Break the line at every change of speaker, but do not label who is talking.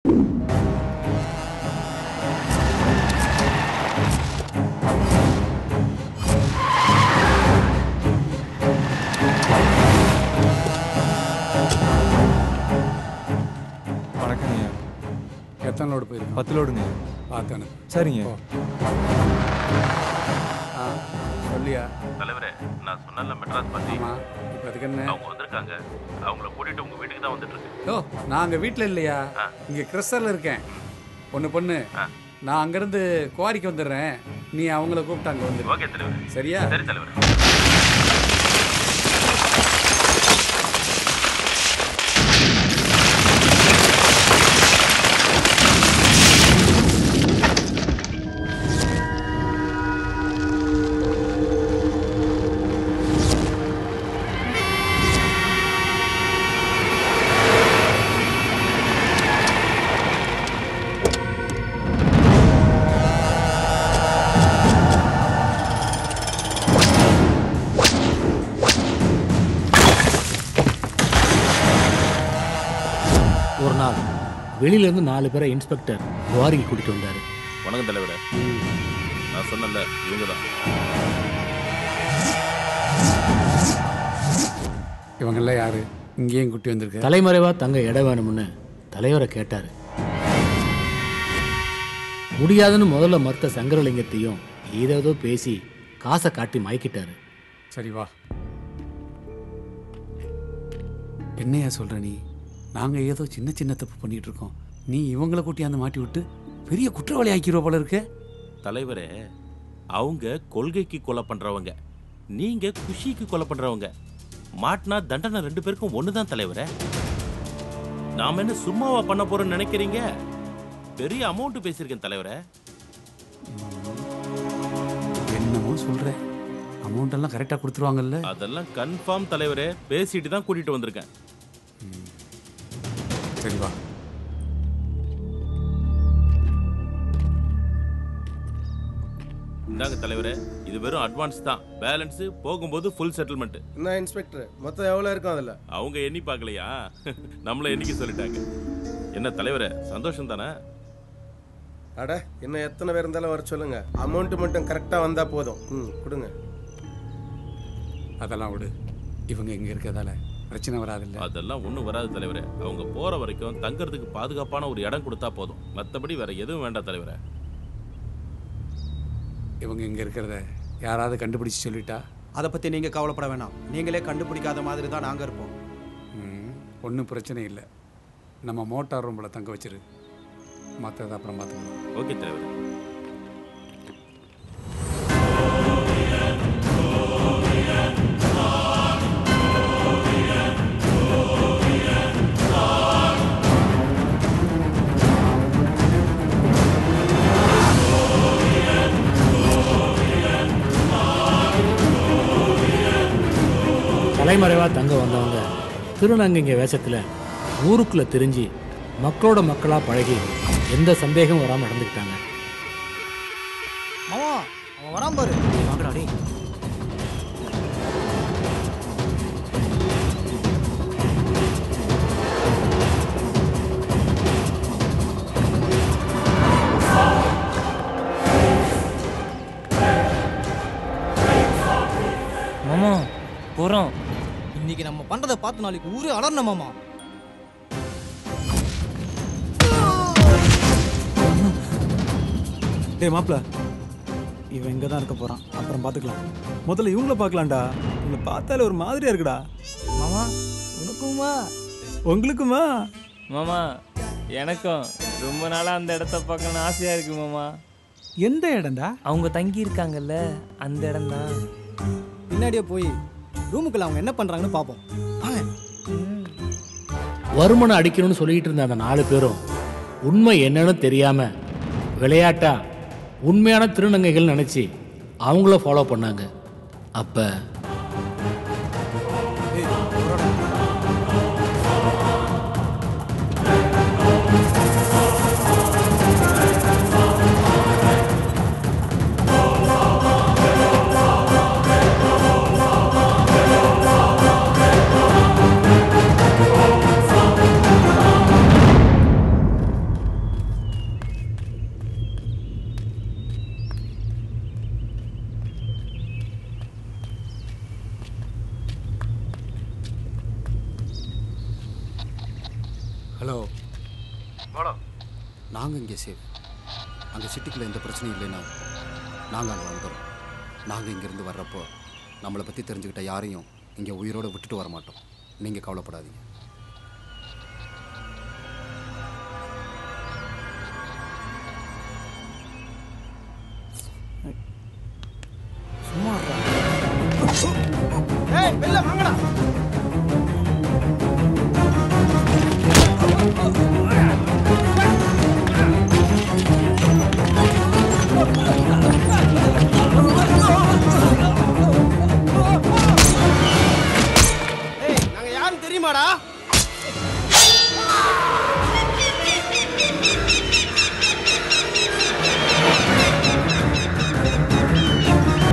வணக்கங்க
எத்தனை லோடு போயிருக்கோம்
பத்து லோடுங்க
பார்த்தேன்னு
சரிங்க
ஆ சொல்லியா
தலைவரே நான் சொன்னல மெட்ராஸ் பத்தி
ஆமா இப்போ அதுக்கு என்ன
அவங்க வந்திருக்காங்க அவங்கள கூட்டிட்டு உங்க வீட்டுக்கு தான் வந்துட்டு இருக்கு
ஓ நான் அங்கே வீட்டில் இல்லையா இங்கே கிறிஸ்டலில் இருக்கேன் ஒன்று பொண்ணு நான் அங்கேருந்து குவாரிக்கு வந்துடுறேன் நீ அவங்கள கூப்பிட்டு அங்கே வந்துடு
ஓகே தலைவரே
சரியா
சரி தலைவரே
ஒரு நாள் வெளியிலேருந்து நாலு பேரை இன்ஸ்பெக்டர் குவாரிக்கு கூட்டிட்டு வந்தார்
வணக்கம் தலைவரே நான் சொன்னல இவங்க தான்
இவங்கெல்லாம் யாரு இங்கேயும் குட்டி வந்திருக்கு
தலைமறைவா தங்க இடம் வேணும்னு தலைவரை கேட்டார் முடியாதுன்னு முதல்ல மறுத்த சங்கரலிங்கத்தையும் ஏதேதோ பேசி காசை காட்டி மயக்கிட்டாரு
சரி வா என்னையா சொல்ற நீ நாங்கள் ஏதோ சின்ன சின்ன தப்பு பண்ணிட்டு இருக்கோம் நீ இவங்களை கூட்டியாந்து மாட்டி விட்டு பெரிய குற்றவாளி ஆக்கிடுவ போல இருக்கு
தலைவரே அவங்க கொள்கைக்கு கொலை பண்றவங்க நீங்க குஷிக்கு கொலை பண்றவங்க மாட்டினா தண்டனை ரெண்டு பேருக்கும் ஒண்ணுதான் தலைவரே நாம என்ன சும்மாவா பண்ண போறோம்னு நினைக்கிறீங்க பெரிய அமௌண்ட் பேசியிருக்கேன் தலைவரே
என்னமோ சொல்ற அமௌண்ட் எல்லாம் கரெக்டாக கொடுத்துருவாங்கல்ல
அதெல்லாம் கன்ஃபார்ம் தலைவரே பேசிட்டு தான் கூட்டிட்டு வந்திருக்கேன்
சரி வா
இந்தாங்க தலைவரே இது வெறும் அட்வான்ஸ் தான் பேலன்ஸ் போகும்போது ஃபுல் செட்டில்மெண்ட்
என்ன இன்ஸ்பெக்டர் மொத்தம் எவ்வளோ இருக்கும் அதில்
அவங்க எண்ணி பார்க்கலையா நம்மள எண்ணிக்க சொல்லிட்டாங்க என்ன தலைவரே சந்தோஷம் தானே
அட இன்னும் எத்தனை பேர் இருந்தாலும் வர சொல்லுங்க அமௌண்ட் மட்டும் கரெக்டாக வந்தால் போதும் ம் கொடுங்க
அதெல்லாம் விடு இவங்க இங்கே இருக்கிறதால பிரச்சனை வராதுல்ல
அதெல்லாம் ஒன்றும் வராது தலைவரே அவங்க போற வரைக்கும் தங்கறதுக்கு பாதுகாப்பான ஒரு இடம் கொடுத்தா போதும் மற்றபடி வேற எதுவும் வேண்டாம் தலைவரே
இவங்க இங்கே இருக்கிறத யாராவது கண்டுபிடிச்சு சொல்லிட்டா
அதை பற்றி நீங்கள் கவலைப்பட வேணாம் நீங்களே கண்டுபிடிக்காத மாதிரி தான் நாங்கள் இருப்போம்
ஒன்றும் பிரச்சனை இல்லை நம்ம மோட்டார் ரூமில் தங்க வச்சிரு மற்றதை அப்புறம் பார்த்துக்கலாம்
ஓகே தலைவரே
தலைமறைவா தங்க வந்தவங்க திருநங்கைங்க வேஷத்தில் ஊருக்குள்ள தெரிஞ்சு மக்களோட மக்களாக பழகி எந்த சந்தேகமும் வராமல் நடந்துக்கிட்டாங்க
மாமா அவன் வரான் பாரு வாங்கடா டேய்
மாமா போகிறோம்
இன்னைக்கு நம்ம பண்றதை பார்த்து நாளைக்கு ஊரே அலறணும் மாமா
டேய் மாப்ள இவன் இங்கே தான் இருக்க போகிறான் அப்புறம் பார்த்துக்கலாம் முதல்ல இவங்கள பார்க்கலாம்டா இவங்களை பார்த்தாலே ஒரு மாதிரியா இருக்குடா
மாமா உனக்குமா
உங்களுக்குமா
மாமா எனக்கும் ரொம்ப நாளாக அந்த இடத்த பார்க்கணும்னு ஆசையாக இருக்கு மாமா
எந்த இடம்டா
அவங்க தங்கி இருக்காங்கல்ல அந்த இடம் தான்
பின்னாடியே போய் ரூமுக்குள்ள அவங்க என்ன பண்றாங்கன்னு பார்ப்போம் வாங்க
வருமனை அடிக்கணும்னு சொல்லிட்டு இருந்த அந்த நாலு பேரும் உண்மை என்னன்னு தெரியாம விளையாட்டா உண்மையான திருநங்கைகள் நினைச்சு அவங்கள ஃபாலோ பண்ணாங்க அப்ப
நாங்கள் இங்கே சேவ் அங்கே சிட்டிக்குள்ளே எந்த பிரச்சனையும் இல்லைன்னா நாங்கள் அங்கே வந்துடுறோம் நாங்கள் இங்கேருந்து வர்றப்போ நம்மளை பற்றி தெரிஞ்சுக்கிட்ட யாரையும் இங்கே உயிரோடு விட்டுட்டு வர மாட்டோம் நீங்கள் கவலைப்படாதீங்க